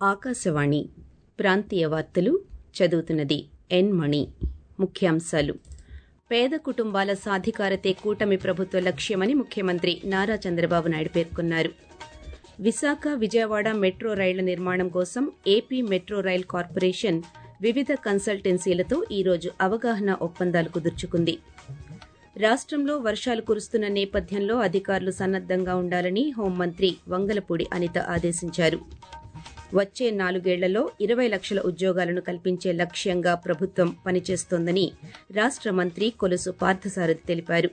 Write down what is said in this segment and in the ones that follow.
ఆకాశవాణి ప్రాంతీయ వార్తలు చదువుతున్నది ఎన్ మణి ముఖ్యాంశాలు పేద కుటుంబాల సాధికారతే కూటమి ప్రభుత్వ లక్ష్యమని ముఖ్యమంత్రి నారా చంద్రబాబు నాయుడు పేర్కొన్నారు విశాఖ విజయవాడ మెట్రో రైళ్ల నిర్మాణం కోసం ఏపీ మెట్రో రైల్ కార్పొరేషన్ వివిధ కన్సల్టెన్సీలతో ఈరోజు అవగాహన ఒప్పందాలు కుదుర్చుకుంది రాష్టంలో వర్షాలు కురుస్తున్న నేపథ్యంలో అధికారులు సన్నద్దంగా ఉండాలని హోంమంత్రి వంగలపూడి అనిత ఆదేశించారు వచ్చే నాలుగేళ్లలో ఇరవై లక్షల ఉద్యోగాలను కల్పించే లక్ష్యంగా ప్రభుత్వం పనిచేస్తోందని రాష్ట మంత్రి కొలుసు పార్థసారథి తెలిపారు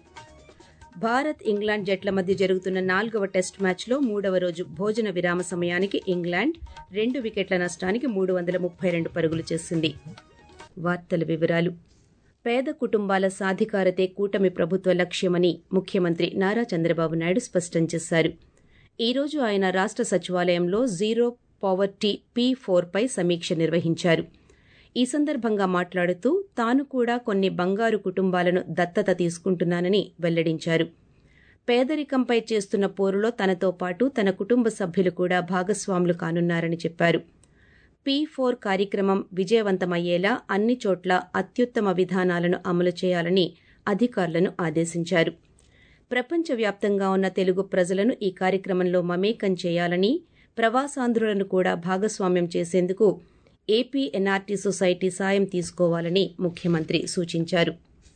భారత్ ఇంగ్లాండ్ జట్ల మధ్య జరుగుతున్న నాలుగవ టెస్ట్ మ్యాచ్లో మూడవ రోజు భోజన విరామ సమయానికి ఇంగ్లాండ్ రెండు వికెట్ల నష్టానికి మూడు వందల ముప్పై రెండు పరుగులు చేసింది వార్తల వివరాలు పేద కుటుంబాల సాధికారతే కూటమి ప్రభుత్వ లక్ష్యమని ముఖ్యమంత్రి నారా చంద్రబాబు నాయుడు స్పష్టం చేశారు ఈ రోజు ఆయన రాష్ట సచివాలయంలో జీరో పావర్టీ పీ ఫోర్ పై సమీక్ష నిర్వహించారు ఈ సందర్భంగా మాట్లాడుతూ తాను కూడా కొన్ని బంగారు కుటుంబాలను దత్తత తీసుకుంటున్నానని వెల్లడించారు పేదరికంపై చేస్తున్న పోరులో తనతో పాటు తన కుటుంబ సభ్యులు కూడా భాగస్వాములు కానున్నారని చెప్పారు పీ ఫోర్ కార్యక్రమం విజయవంతమయ్యేలా అన్ని చోట్ల అత్యుత్తమ విధానాలను అమలు చేయాలని అధికారులను ఆదేశించారు ప్రపంచవ్యాప్తంగా ఉన్న తెలుగు ప్రజలను ఈ కార్యక్రమంలో మమేకం చేయాలని ప్రవాసాంధ్రులను కూడా భాగస్వామ్యం చేసేందుకు ఏపీ ఎన్ఆర్టీ సొసైటీ సాయం తీసుకోవాలని ముఖ్యమంత్రి సూచించారు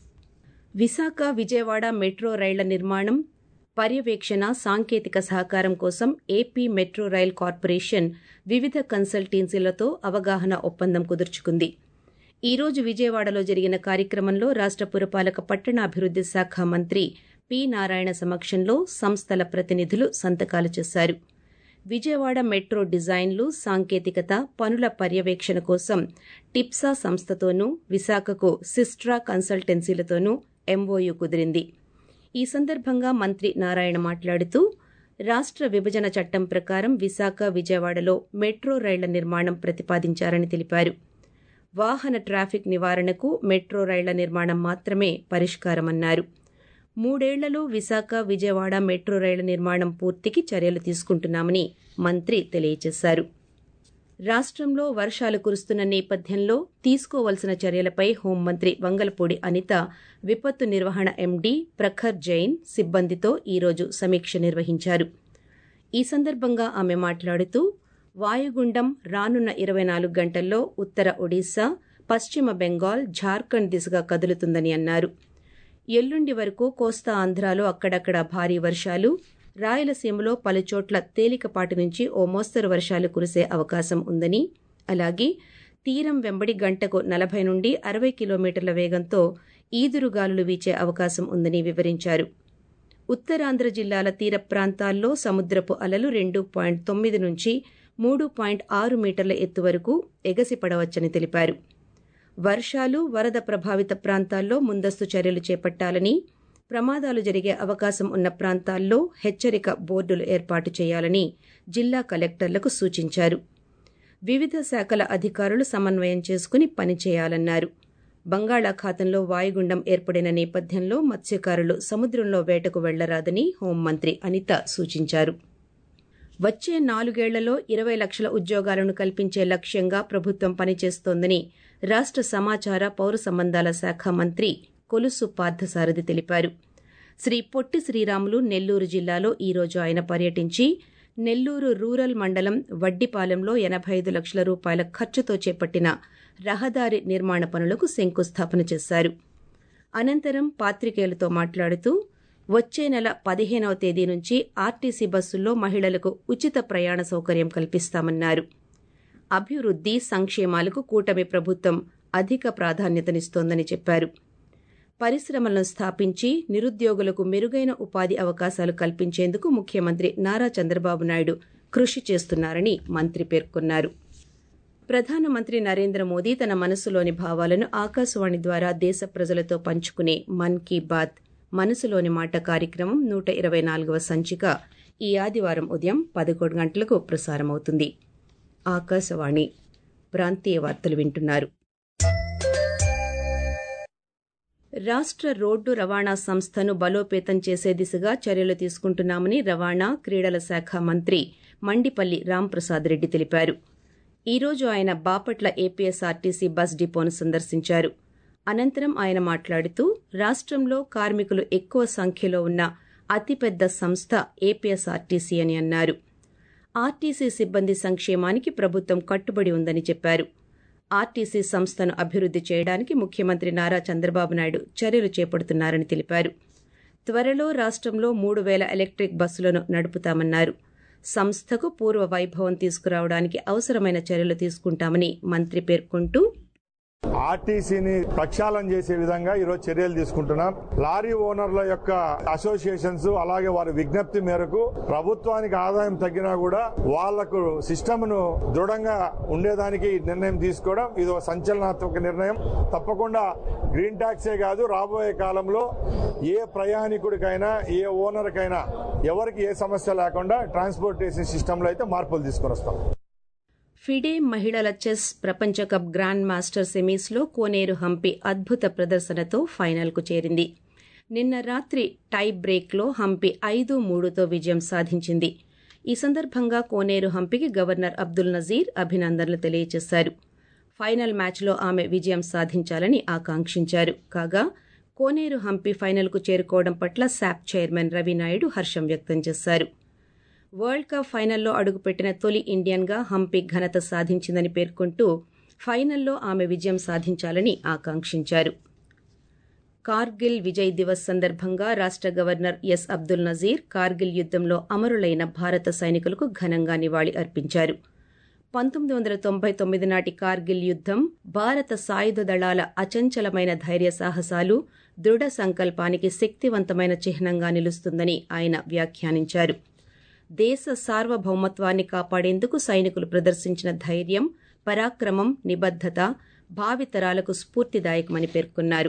విశాఖ విజయవాడ మెట్రో రైళ్ల నిర్మాణం పర్యవేక్షణ సాంకేతిక సహకారం కోసం ఏపీ మెట్రో రైల్ కార్పొరేషన్ వివిధ కన్సల్టెన్సీలతో అవగాహన ఒప్పందం కుదుర్చుకుంది ఈ రోజు విజయవాడలో జరిగిన కార్యక్రమంలో రాష్ట పురపాలక పట్టణాభివృద్ది శాఖ మంత్రి పి నారాయణ సమక్షంలో సంస్థల ప్రతినిధులు సంతకాలు చేశారు విజయవాడ మెట్రో డిజైన్లు సాంకేతికత పనుల పర్యవేక్షణ కోసం టిప్సా సంస్థతోనూ విశాఖకు సిస్ట్రా కన్సల్టెన్సీలతోనూ ఎంఓయూ కుదిరింది ఈ సందర్భంగా మంత్రి నారాయణ మాట్లాడుతూ రాష్ట విభజన చట్టం ప్రకారం విశాఖ విజయవాడలో మెట్రో రైళ్ల నిర్మాణం ప్రతిపాదించారని తెలిపారు వాహన ట్రాఫిక్ నివారణకు మెట్రో రైళ్ల నిర్మాణం మాత్రమే పరిష్కారమన్నారు మూడేళ్లలో విశాఖ విజయవాడ మెట్రో రైళ్ల నిర్మాణం పూర్తికి చర్యలు తీసుకుంటున్నామని మంత్రి తెలియజేశారు రాష్టంలో వర్షాలు కురుస్తున్న నేపథ్యంలో తీసుకోవలసిన చర్యలపై హోంమంత్రి వంగలపూడి అనిత విపత్తు నిర్వహణ ఎండీ ప్రఖర్ జైన్ సిబ్బందితో ఈరోజు సమీక్ష నిర్వహించారు ఈ సందర్భంగా ఆమె మాట్లాడుతూ వాయుగుండం రానున్న ఇరవై నాలుగు గంటల్లో ఉత్తర ఒడిశా పశ్చిమ బెంగాల్ ఝార్ఖండ్ దిశగా కదులుతుందని అన్నారు ఎల్లుండి వరకు కోస్తా ఆంధ్రాలో అక్కడక్కడ భారీ వర్షాలు రాయలసీమలో పలుచోట్ల తేలికపాటి నుంచి ఓ మోస్తరు వర్షాలు కురిసే అవకాశం ఉందని అలాగే తీరం వెంబడి గంటకు నలభై నుండి అరవై కిలోమీటర్ల వేగంతో ఈదురుగాలులు వీచే అవకాశం ఉందని వివరించారు ఉత్తరాంధ్ర జిల్లాల తీర ప్రాంతాల్లో సముద్రపు అలలు రెండు పాయింట్ తొమ్మిది నుంచి మూడు పాయింట్ ఆరు మీటర్ల ఎత్తు వరకు ఎగసిపడవచ్చని తెలిపారు వర్షాలు వరద ప్రభావిత ప్రాంతాల్లో ముందస్తు చర్యలు చేపట్టాలని ప్రమాదాలు జరిగే అవకాశం ఉన్న ప్రాంతాల్లో హెచ్చరిక బోర్డులు ఏర్పాటు చేయాలని జిల్లా కలెక్టర్లకు సూచించారు వివిధ శాఖల అధికారులు సమన్వయం చేసుకుని పనిచేయాలన్నారు బంగాళాఖాతంలో వాయుగుండం ఏర్పడిన నేపథ్యంలో మత్స్యకారులు సముద్రంలో వేటకు వెళ్లరాదని హోంమంత్రి అనిత సూచించారు వచ్చే నాలుగేళ్లలో ఇరవై లక్షల ఉద్యోగాలను కల్పించే లక్ష్యంగా ప్రభుత్వం పనిచేస్తోందని రాష్ట సమాచార పౌర సంబంధాల శాఖ మంత్రి కొలుసు పార్థసారథి తెలిపారు శ్రీ పొట్టి శ్రీరాములు నెల్లూరు జిల్లాలో ఈరోజు ఆయన పర్యటించి నెల్లూరు రూరల్ మండలం వడ్డిపాలెంలో ఎనభై ఐదు లక్షల రూపాయల ఖర్చుతో చేపట్టిన రహదారి నిర్మాణ పనులకు శంకుస్థాపన చేశారు అనంతరం పాత్రికేయులతో మాట్లాడుతూ వచ్చే నెల పదిహేనవ తేదీ నుంచి ఆర్టీసీ బస్సుల్లో మహిళలకు ఉచిత ప్రయాణ సౌకర్యం కల్పిస్తామన్నారు అభివృద్ది సంక్షేమాలకు కూటమి ప్రభుత్వం అధిక ప్రాధాన్యతనిస్తోందని చెప్పారు పరిశ్రమలను స్థాపించి నిరుద్యోగులకు మెరుగైన ఉపాధి అవకాశాలు కల్పించేందుకు ముఖ్యమంత్రి నారా చంద్రబాబు నాయుడు కృషి చేస్తున్నారని మంత్రి పేర్కొన్నారు ప్రధానమంత్రి నరేంద్ర మోదీ తన మనసులోని భావాలను ఆకాశవాణి ద్వారా దేశ ప్రజలతో పంచుకునే మన్ కీ బాత్ మనసులోని మాట కార్యక్రమం నూట ఇరవై నాలుగవ సంచిక ఈ ఆదివారం ఉదయం పదకొండు గంటలకు ప్రసారమవుతుంది ఆకాశవాణి ప్రాంతీయ వార్తలు వింటున్నారు రాష్ట్ర రోడ్డు రవాణా సంస్థను బలోపేతం చేసే దిశగా చర్యలు తీసుకుంటున్నామని రవాణా క్రీడల శాఖ మంత్రి మండిపల్లి రాంప్రసాద్ రెడ్డి తెలిపారు ఈ రోజు ఆయన బాపట్ల ఏపీఎస్ఆర్టీసీ బస్ డిపోను సందర్శించారు అనంతరం ఆయన మాట్లాడుతూ రాష్ట్రంలో కార్మికులు ఎక్కువ సంఖ్యలో ఉన్న అతిపెద్ద సంస్థ ఏపీఎస్ఆర్టీసీ అని అన్నారు ఆర్టీసీ సిబ్బంది సంక్షేమానికి ప్రభుత్వం కట్టుబడి ఉందని చెప్పారు ఆర్టీసీ సంస్థను అభివృద్ది చేయడానికి ముఖ్యమంత్రి నారా చంద్రబాబు నాయుడు చర్యలు చేపడుతున్నారని తెలిపారు త్వరలో రాష్ట్రంలో మూడు వేల ఎలక్ట్రిక్ బస్సులను నడుపుతామన్నారు సంస్థకు పూర్వ వైభవం తీసుకురావడానికి అవసరమైన చర్యలు తీసుకుంటామని మంత్రి పేర్కొంటూ ఆర్టీసీని ప్రక్షాళన చేసే విధంగా ఈరోజు చర్యలు తీసుకుంటున్నాం లారీ ఓనర్ల యొక్క అసోసియేషన్స్ అలాగే వారి విజ్ఞప్తి మేరకు ప్రభుత్వానికి ఆదాయం తగ్గినా కూడా వాళ్లకు సిస్టమ్ ను దృఢంగా ఉండేదానికి నిర్ణయం తీసుకోవడం ఇది ఒక సంచలనాత్మక నిర్ణయం తప్పకుండా గ్రీన్ ట్యాక్సే కాదు రాబోయే కాలంలో ఏ ప్రయాణికుడికైనా ఏ ఓనర్కైనా ఎవరికి ఏ సమస్య లేకుండా ట్రాన్స్పోర్టేషన్ సిస్టంలో అయితే మార్పులు తీసుకొని వస్తాం ఫిడే మహిళల చెస్ ప్రపంచ కప్ గ్రాండ్ మాస్టర్ సెమీస్లో కోనేరు హంపి అద్భుత ప్రదర్శనతో ఫైనల్కు చేరింది నిన్న రాత్రి టై బ్రేక్లో హంపి ఐదు మూడుతో విజయం సాధించింది ఈ సందర్భంగా కోనేరు హంపికి గవర్నర్ అబ్దుల్ నజీర్ అభినందనలు తెలియజేశారు ఫైనల్ మ్యాచ్లో ఆమె విజయం సాధించాలని ఆకాంక్షించారు కాగా కోనేరు హంపి ఫైనల్కు చేరుకోవడం పట్ల శాప్ చైర్మన్ రవి నాయుడు హర్షం వ్యక్తం చేశారు వరల్డ్ కప్ ఫైనల్లో అడుగుపెట్టిన తొలి ఇండియన్గా హంపి ఘనత సాధించిందని పేర్కొంటూ ఫైనల్లో ఆమె విజయం సాధించాలని ఆకాంక్షించారు కార్గిల్ విజయ్ దివస్ సందర్భంగా రాష్ట గవర్నర్ ఎస్ అబ్దుల్ నజీర్ కార్గిల్ యుద్దంలో అమరులైన భారత సైనికులకు ఘనంగా నివాళి అర్పించారు పంతొమ్మిది వందల తొంభై తొమ్మిది నాటి కార్గిల్ యుద్దం భారత సాయుధ దళాల అచంచలమైన ధైర్య సాహసాలు దృఢ సంకల్పానికి శక్తివంతమైన చిహ్నంగా నిలుస్తుందని ఆయన వ్యాఖ్యానించారు దేశ సార్వభౌమత్వాన్ని కాపాడేందుకు సైనికులు ప్రదర్శించిన ధైర్యం పరాక్రమం నిబద్దత భావితరాలకు స్ఫూర్తిదాయకమని పేర్కొన్నారు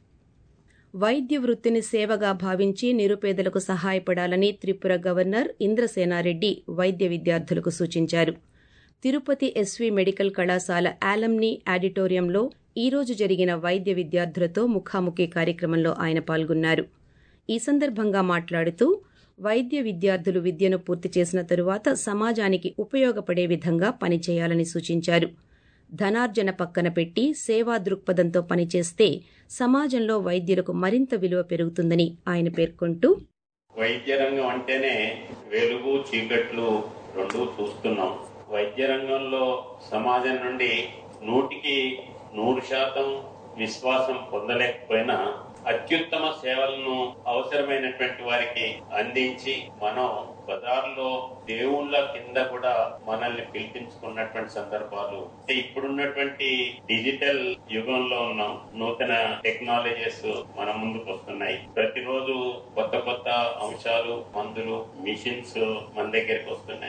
వైద్య వృత్తిని సేవగా భావించి నిరుపేదలకు సహాయపడాలని త్రిపుర గవర్నర్ ఇంద్రసేనారెడ్డి వైద్య విద్యార్థులకు సూచించారు తిరుపతి ఎస్వీ మెడికల్ కళాశాల ఆలమ్ని ఆడిటోరియంలో ఈ రోజు జరిగిన వైద్య విద్యార్థులతో ముఖాముఖి కార్యక్రమంలో ఆయన పాల్గొన్నారు ఈ సందర్భంగా మాట్లాడుతూ వైద్య విద్యార్థులు విద్యను పూర్తి చేసిన తరువాత సమాజానికి ఉపయోగపడే విధంగా పనిచేయాలని సూచించారు ధనార్జన పక్కన పెట్టి సేవా దృక్పథంతో పనిచేస్తే సమాజంలో వైద్యులకు మరింత విలువ పెరుగుతుందని ఆయన పేర్కొంటూ వైద్య రంగం అంటేనే వెలుగు చీకట్లు రెండు చూస్తున్నాం వైద్య రంగంలో సమాజం నుండి నూటికి నూరు శాతం విశ్వాసం పొందలేకపోయినా అత్యుత్తమ సేవలను అవసరమైనటువంటి వారికి అందించి మనం బజార్లో దేవుళ్ళ కింద కూడా మనల్ని పిలిపించుకున్నటువంటి సందర్భాలు ఇప్పుడున్నటువంటి డిజిటల్ యుగంలో ఉన్నాం నూతన టెక్నాలజీస్ మన ముందుకు వస్తున్నాయి ప్రతిరోజు కొత్త కొత్త అంశాలు మందులు మిషన్స్ మన దగ్గరికి వస్తున్నాయి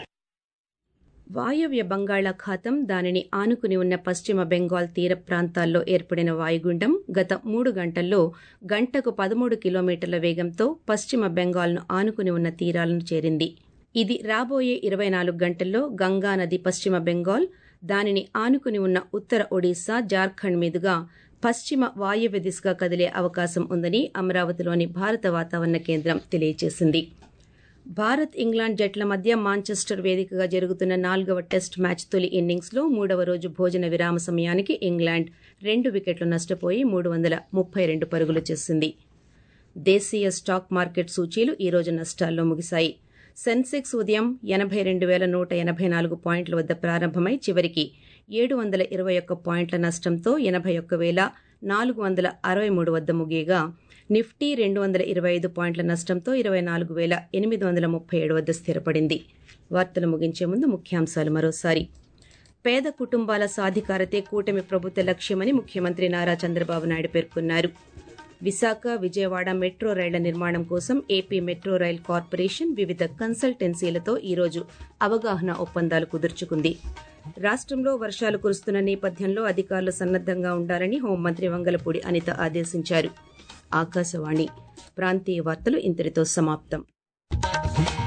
వాయవ్య బంగాళాఖాతం దానిని ఆనుకుని ఉన్న పశ్చిమ బెంగాల్ తీర ప్రాంతాల్లో ఏర్పడిన వాయుగుండం గత మూడు గంటల్లో గంటకు పదమూడు కిలోమీటర్ల వేగంతో పశ్చిమ బెంగాల్ను ఆనుకుని ఉన్న తీరాలను చేరింది ఇది రాబోయే ఇరవై నాలుగు గంటల్లో గంగా నది పశ్చిమ బెంగాల్ దానిని ఆనుకుని ఉన్న ఉత్తర ఒడిశా జార్ఖండ్ మీదుగా పశ్చిమ వాయువ్య దిశగా కదిలే అవకాశం ఉందని అమరావతిలోని భారత వాతావరణ కేంద్రం తెలియజేసింది భారత్ ఇంగ్లాండ్ జట్ల మధ్య మాంచెస్టర్ వేదికగా జరుగుతున్న నాలుగవ టెస్ట్ మ్యాచ్ తొలి ఇన్నింగ్స్లో మూడవ రోజు భోజన విరామ సమయానికి ఇంగ్లాండ్ రెండు వికెట్లు నష్టపోయి మూడు వందల ముప్పై రెండు పరుగులు చేసింది దేశీయ స్టాక్ మార్కెట్ సూచీలు ఈ రోజు నష్టాల్లో ముగిశాయి సెన్సెక్స్ ఉదయం ఎనభై రెండు వేల నూట ఎనభై నాలుగు పాయింట్ల వద్ద ప్రారంభమై చివరికి ఏడు వందల ఇరవై ఒక్క పాయింట్ల నష్టంతో ఎనభై ఒక్క వేల నాలుగు వందల అరవై మూడు వద్ద ముగియగా నిఫ్టీ రెండు వందల ఇరవై ఐదు పాయింట్ల నష్టంతో ఇరవై నాలుగు వేల ఎనిమిది వందల ముప్పై ఏడు వద్ద స్థిరపడింది వార్తలు ముగించే ముందు ముఖ్యాంశాలు మరోసారి పేద కుటుంబాల సాధికారతే కూటమి ప్రభుత్వ లక్ష్యమని ముఖ్యమంత్రి నారా చంద్రబాబు నాయుడు పేర్కొన్నారు విశాఖ విజయవాడ మెట్రో రైళ్ల నిర్మాణం కోసం ఏపీ మెట్రో రైల్ కార్పొరేషన్ వివిధ కన్సల్టెన్సీలతో ఈరోజు అవగాహన ఒప్పందాలు కుదుర్చుకుంది రాష్ట్రంలో వర్షాలు కురుస్తున్న నేపథ్యంలో అధికారులు సన్నద్దంగా ఉండాలని హోంమంత్రి వంగలపూడి అనిత ఆదేశించారు ఆకాశవాణి ప్రాంతీయ వార్తలు ఇంతటితో సమాప్తం